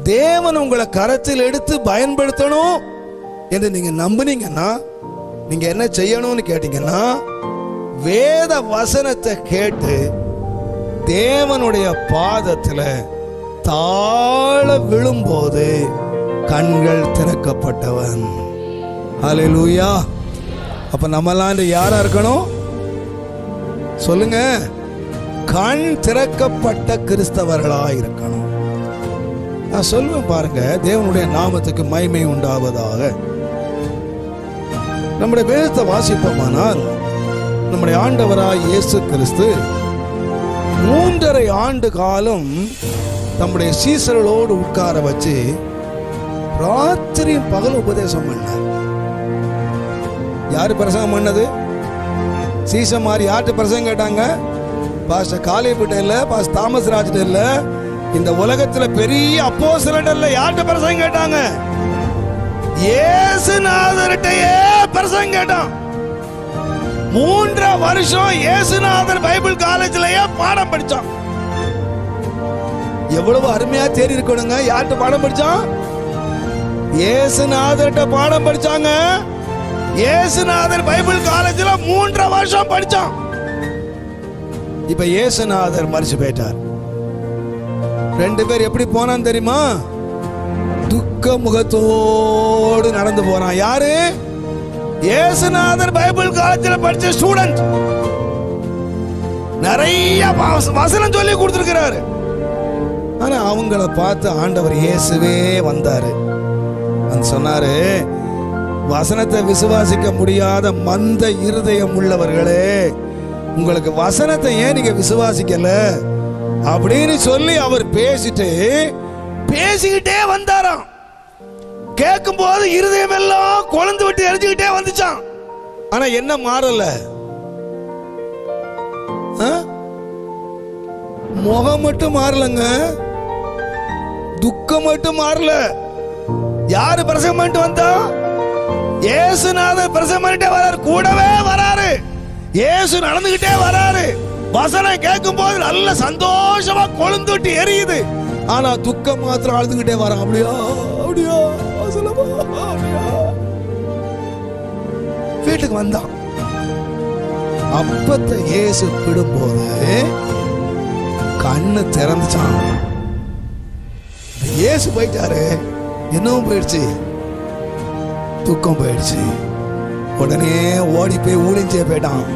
தேவன் உங்களை கரத்தில் எடுத்து பயன்படுத்தணும் என்று நீங்க நம்புனீங்கன்னா நீங்க என்ன செய்யணும்னு கேட்டீங்கன்னா வேத வசனத்தை கேட்டு தேவனுடைய பாதத்துல தாழ விழும்போது கண்கள் திறக்கப்பட்டவன் ஹalleluya அப்ப நம்மலாம் இந்த யாரா இருக்கணும் சொல்லுங்க கண் திறக்கப்பட்ட கிறிஸ்தவர்களா இருக்கணும் நான் சொல்லுவேன் பாருங்க தேவனுடைய நாமத்துக்கு மகிமை உண்டாவதாக நம்முடைய வேதத்தை வாசிப்போமானால் நம்முடைய ஆண்டவராய் இயேசு கிறிஸ்து மூன்றரை ஆண்டு காலம் நம்முடைய சீசர்களோடு உட்கார வச்சு ராத்திரியும் பகல் உபதேசம் பண்ணார் யாரு பிரசங்கம் பண்ணது சீசன் மாதிரி யார்கிட்ட பிரசங்கம் கேட்டாங்க பாஸ்டர் காளியப்பிட்ட இல்ல பாஸ்டர் தாமஸ் ராஜ்ட இல்ல இந்த உலகத்துல பெரிய அப்போ இல்ல யார்கிட்ட பிரசங்கம் கேட்டாங்க இயேசுநாதர்கிட்டயே பிரசங்கம் கேட்டான் மூன்றரை வருஷம் இயேசுநாதர் பைபிள் காலேஜ்லயே பாடம் படிச்சான் எவ்வளவு அருமையா தேடி இருக்கணுங்க யார்கிட்ட பாடம் படிச்சான் இயேசுநாதர்கிட்ட பாடம் படிச்சாங்க இயேசுநாதர் பைபிள் காலேஜ்ல மூன்றரை வருஷம் படிச்சான் இப்ப இயேசுநாதர் மறிச்சு போயிட்டார் ரெண்டு பேர் எப்படி போனான்னு தெரியுமா துக்க முகத்தோடு நடந்து போறான் யாரு இயேசுநாதர் பைபிள் காலேஜ்ல படிச்ச ஸ்டூடெண்ட் நிறைய வச- வசனம் சொல்லி கொடுத்திருக்கிறாரு ஆனா அவங்கள பார்த்து ஆண்டவர் இயேசுவே வந்தாரு வந்து சொன்னாரு வசனத்தை விசுவாசிக்க முடியாத மந்த இருதயம் உள்ளவர்களே உங்களுக்கு வசனத்தை ஏன் நீங்க விசுவாசிக்கல அப்படின்னு சொல்லி அவர் பேசிட்டு பேசிக்கிட்டே வந்தாராம் கேட்கும் போது இருதயம் எல்லாம் குழந்து விட்டு எரிஞ்சுக்கிட்டே வந்துச்சான் ஆனா என்ன மாறல ஆ? முகம் மட்டும் மாறலங்க துக்கம் மட்டும் மாறல யாரு பிரசங்கம் பண்ணிட்டு வந்தா இயேசுநாதர் பிரசங்கம் பண்ணிட்டே வராரு கூடவே வராரு இயேசு நடந்துகிட்டே வராரு வசனம் கேட்கும் போது நல்ல சந்தோஷமா கொழுந்து விட்டு எரியுது ஆனா துக்கம் மாத்திரம் அழுதுகிட்டே வரான் அப்படியா அப்படியா வசனமா, அப்படியா வீட்டுக்கு வந்தான் அப்பத்தை இயேசு விடும்போது கண்ணு திறந்துச்சான் இயேசு போயிட்டாரு என்னவும் போயிடுச்சு துக்கம் போயிடுச்சு உடனே ஓடி போய் ஊழிஞ்சே போயிட்டான்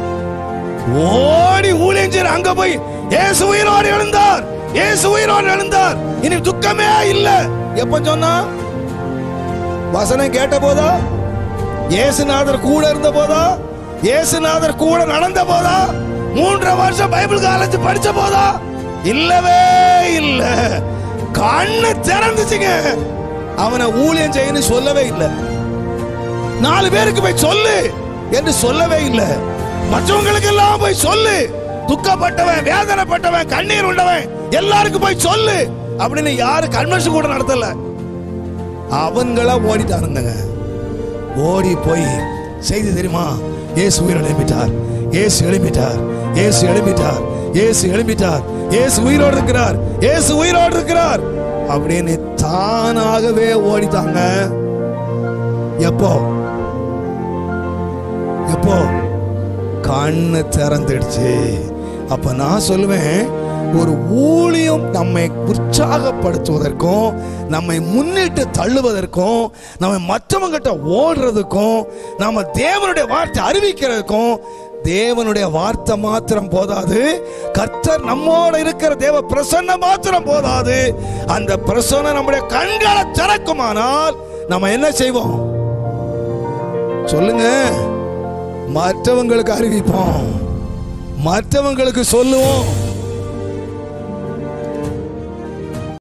ஓடி ஊழியஞ்சர் அங்க போய் இயேசு உயிரோடு எழுந்தார் இயேசு உயிரோடு எழுந்தார் இனி துக்கமே இல்ல எப்ப சொன்னா வசனம் கேட்ட போதா இயேசுநாதர் கூட இருந்த போதா இயேசுநாதர் கூட நடந்த போதா மூன்றரை வருஷம் பைபிள் காலேஜ் படிச்ச போதா இல்லவே இல்ல கண்ணு திறந்துச்சுங்க அவனை ஊழியம் செய்யணும் சொல்லவே இல்லை நாலு பேருக்கு போய் சொல்லு என்று சொல்லவே இல்லை மற்றவங்களுக்கு எல்லாம் போய் சொல்லு துக்கப்பட்டவன் வேதனைப்பட்டவன் கண்ணீர் உண்டவன் எல்லாருக்கும் போய் சொல்லு அப்படின்னு யாரு கன்வென்ஷன் கூட நடத்தல அவங்களா ஓடிட்டானுங்க ஓடி போய் செய்தி தெரியுமா இயேசு உயிர் எழுப்பிட்டார் இயேசு எழுப்பிட்டார் இயேசு எழுப்பிட்டார் இயேசு எழுப்பிட்டார் இயேசு உயிரோடு இருக்கிறார் இயேசு உயிரோடு இருக்கிறார் அப்படின்னு தானாகவே ஓடிட்டாங்க எப்போ எப்போ கண்ணு திறந்துடுச்சு அப்ப நான் சொல்லுவேன் ஒரு ஊழியம் நம்மை உற்சாகப்படுத்துவதற்கும் நம்மை முன்னிட்டு தள்ளுவதற்கும் நம்ம மற்றவங்கிட்ட ஓடுறதுக்கும் நாம தேவனுடைய வார்த்தை அறிவிக்கிறதுக்கும் தேவனுடைய வார்த்தை மாத்திரம் போதாது கர்த்தர் நம்மோட இருக்கிற தேவ பிரசன்ன மாத்திரம் போதாது அந்த பிரசன்னம் நம்முடைய கண்களை திறக்குமானால் நம்ம என்ன செய்வோம் சொல்லுங்க மற்றவங்களுக்கு அறிவிப்போம் மற்றவங்களுக்கு சொல்லுவோம்